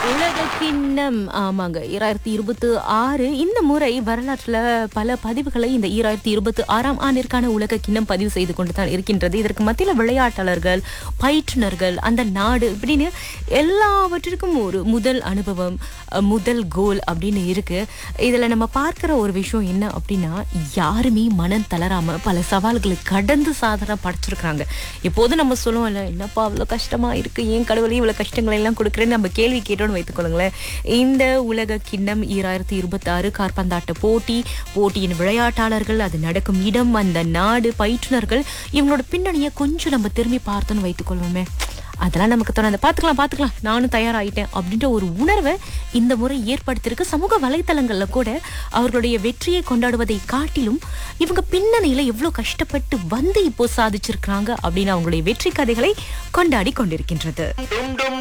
உலக கிண்ணம் ஆமாங்க ஈராயிரத்தி இருபத்தி ஆறு இந்த முறை வரலாற்றுல பல பதிவுகளை இந்த ஈராயிரத்தி இருபத்தி ஆறாம் ஆண்டிற்கான உலக கிண்ணம் பதிவு செய்து கொண்டு தான் இருக்கின்றது இதற்கு மத்தியில விளையாட்டாளர்கள் பயிற்றுனர்கள் அந்த நாடு இப்படின்னு எல்லாவற்றிற்கும் ஒரு முதல் அனுபவம் அஹ், முதல் கோல் அப்படின்னு இருக்கு இதுல நம்ம பார்க்கிற ஒரு விஷயம் என்ன அப்படின்னா யாருமே மனம் தளராம பல சவால்களை கடந்து சாதனை படைச்சிருக்காங்க எப்போதும் நம்ம சொல்லுவோம்ல என்னப்பா அவ்வளவு கஷ்டமா இருக்கு ஏன் கடவுளே இவ்வளவு கஷ்டங்களை எல்லாம் கொடுக்குறேன்னு நம்ம கேள்வி கேட்டோம்னு வைத்துக்கொள்ளுங்களேன் இந்த உலக கிண்ணம் ஈராயிரத்தி இருபத்தி ஆறு கார்பந்தாட்ட போட்டி போட்டியின் விளையாட்டாளர்கள் அது நடக்கும் இடம் அந்த நாடு பயிற்றுனர்கள் இவங்களோட பின்னணியை கொஞ்சம் நம்ம திரும்பி பார்த்தோன்னு வைத்துக்கொள்வோமே அதெல்லாம் நமக்கு தோணாது பார்த்துக்கலாம் பார்த்துக்கலாம் நானும் தயாராகிட்டேன் அப்படின்ற ஒரு உணர்வை இந்த முறை ஏற்படுத்தியிருக்கு சமூக வலைத்தளங்கள்ல கூட அவர்களுடைய வெற்றியை கொண்டாடுவதை காட்டிலும் இவங்க பின்னணியில எவ்வளவு கஷ்டப்பட்டு வந்து இப்போ சாதிச்சிருக்காங்க அப்படின்னு அவங்களுடைய வெற்றி கதைகளை கொண்டாடி கொண்டிருக்கின்றது